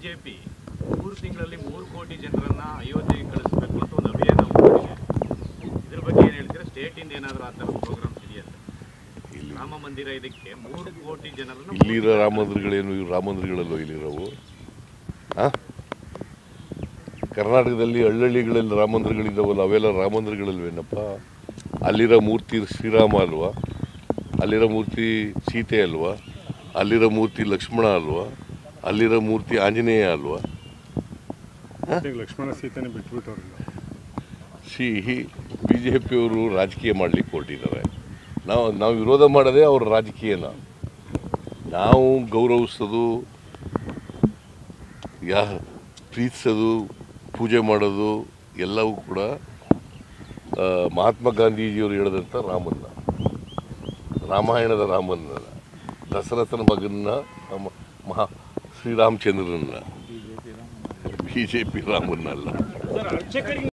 BJP ಮೂರು ತಿಂಗಳಲ್ಲಿ ಮೂರು ಕೋಟಿ ಜನರನ್ನ ಅಯೋಧ್ಯೆಗೆ ಕಳಿಸ್ಬೇಕು ಅಂತ ಒಂದು ಅಭಿಯಾನ ಹಮ್ಮಿಕೊಂಡಿದೆ ಇದ್ರ ಬಗ್ಗೆ ಏನ್ ಹೇಳ್ತೀರಾ ಸ್ಟೇಟ್ ಇಂದ ಏನಾದ್ರು ಆ ಥರ ಪ್ರೋಗ್ರಾಮ್ಸ್ ಇದೆಯಾ ಸರ್ ಇಲ್ಲಿ ರಾಮ ಮಂದಿರ ಇದಕ್ಕೆ ಮೂರು ಕೋಟಿ ಜನರನ್ನ ಇಲ್ಲಿರೋ ರಾಮ ಮಂದಿರಗಳೇನು ಇವು ರಾಮ ಮಂದಿರಗಳಲ್ಲೋ ಇಲ್ಲಿರೋವು ಆ? ಕರ್ನಾಟಕದಲ್ಲಿ ಹಳ್ಳಹಳ್ಳಿಗಳಲ್ಲಿ ರಾಮ ಮಂದಿರಗಳಿದ್ದಾವಲ್ಲ ಅವೆಲ್ಲ ರಾಮ ಮಂದಿರಗಳಲ್ವೇನಪ್ಪ ಅಲ್ಲಿರೋ ಮೂರ್ತಿ ಶ್ರೀರಾಮ ಅಲ್ವಾ ಅಲ್ಲಿರೋ ಮೂರ್ತಿ ಸೀತೆ ಅಲ್ವಾ ಅಲ್ಲಿರೋ ಮೂರ್ತಿ ಲಕ್ಷ್ಮಣ ಅಲ್ವಾ ಅಲ್ಲಿರೋ ಮೂರ್ತಿ ಆಂಜನೇಯ ಅಲ್ವಾ ಈಗ ಲಕ್ಷ್ಮಣ ಸೀತೆನೇ ಬಿಟ್ಬಿಟ್ಟವ್ರಲ್ಲ ಸಿ ಬಿ ಜೆ ಪಿಯವರು ರಾಜಕೀಯ ಮಾಡಲಿಕ್ಕೆ ಹೊರಟಿದ್ದಾರೆ ನಾವು ನಾವು ವಿರೋಧ ಮಾಡೋದೇ ಅವ್ರ ರಾಜಕೀಯನ ನಾವು ಗೌರವಿಸೋದು ಯಾ ಪ್ರೀತಿಸೋದು ಪೂಜೆ ಮಾಡೋದು ಎಲ್ಲವೂ ಕೂಡ ಆ, ಮಹಾತ್ಮ ಗಾಂಧೀಜಿಯವರು ಹೇಳಿದಂಥ ರಾಮನ್ನ ರಾಮಾಯಣದ ರಾಮನ್ನ ದಶರಥನ ಮಗನ್ನ ನಮ್ಮ ಮಹಾ ಶ್ರೀರಾಮಚಂದ್ರನ್ನ ಬಿ ಜೆ ಪಿ ರಾಮನ್ನಲ್ಲ ಸರ್ ಅರ್ಚಕರಿಗೆ